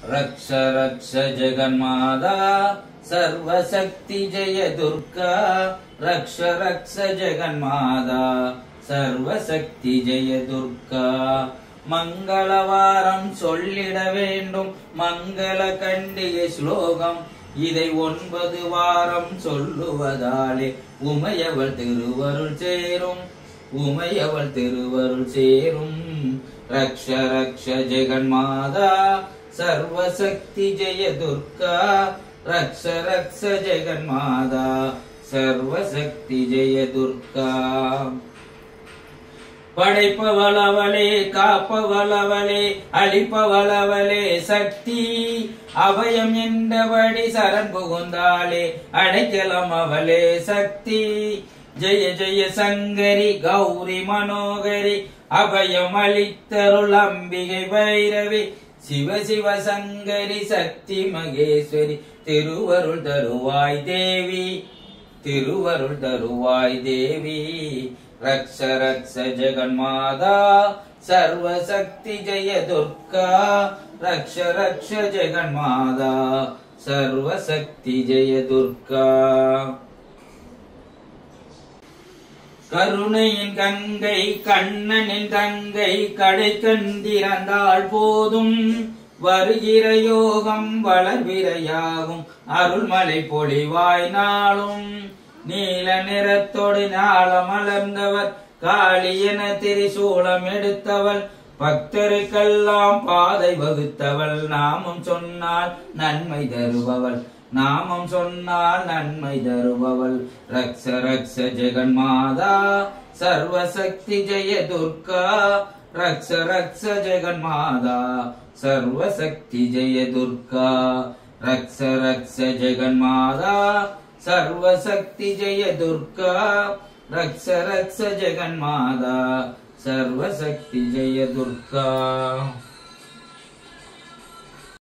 रक्ष रक्ष जगन्माता सर्वशक्ति जय दुर्गा रक्ष रक्ष जगन्माता சர்வசக்தி ஜெய துர்கா மங்களவாரம் சொல்லிட வேண்டும் மங்கள கண்டிகை ஸ்லோகம் இதை ஒன்பது வாரம் சொல்லுவதாலே உமையவள் திருவருள் சேரும் உமையவள் திருவருள் சேரும் ரக்ஷ ரக்ஷ ஜெகன்மாதா சர்வசக்தி ஜெய துர்கா ரக்ஷ ரக்ஷ ஜெகன்மாதா சர்வசக்தி ஜெய துர்கா படைப்பவளவளே காப்பவளவளே அழிப்பவளவளே சக்தி அபயம் என்றபடி சரண் புகுந்தாளே அடைக்கலம் அவளே சக்தி ஜெய ஜெய சங்கரி கௌரி மனோகரி அபயம் அளித்தருள் அம்பிகை பைரவி சிவ சிவ சங்கரி சக்தி மகேஸ்வரி திருவருள் தருவாய் தேவி திருவருள் தருவாய் தேவி ரக்ஷ ரக்ஷ ஜெகன்மாதா சர்வசக்தி ஜெய துர்கா ரக்ஷ ரக்ஷ ஜெகன்மாதா சர்வசக்தி ஜெய துர்கா கருணையின் கங்கை கண்ணனின் தங்கை கடை கண்டிறந்தாள் போதும் வருகிற யோகம் வளர்விரையாகும் அருள்மலை பொழிவாய் நாளும் நீல நிறத்தோடு நாளம் மலர்ந்தவர் காளி என திரிசூலம் எடுத்தவள் பக்தருக்கெல்லாம் பாதை வகுத்தவள் நாமம் சொன்னால் நன்மை தருபவள் நாமம் சொன்னால் நன்மை தருபவள் ரக்ஷ ரக்ஷ ஜெகன்மாதா சர்வசக்தி ஜெய துர்கா ரக்ஷ ரக்ஷ ஜெகன்மாதா சர்வசக்தி ஜெய துர்கா ரக்ஷ ரக்ஷ ஜெகன்மாதா சர்வசக்தி ஜெய துர்கா ரக்ஷ ரக்ஷ ஜெகன்மாதா சர்வசக்தி ஜெய துர்கா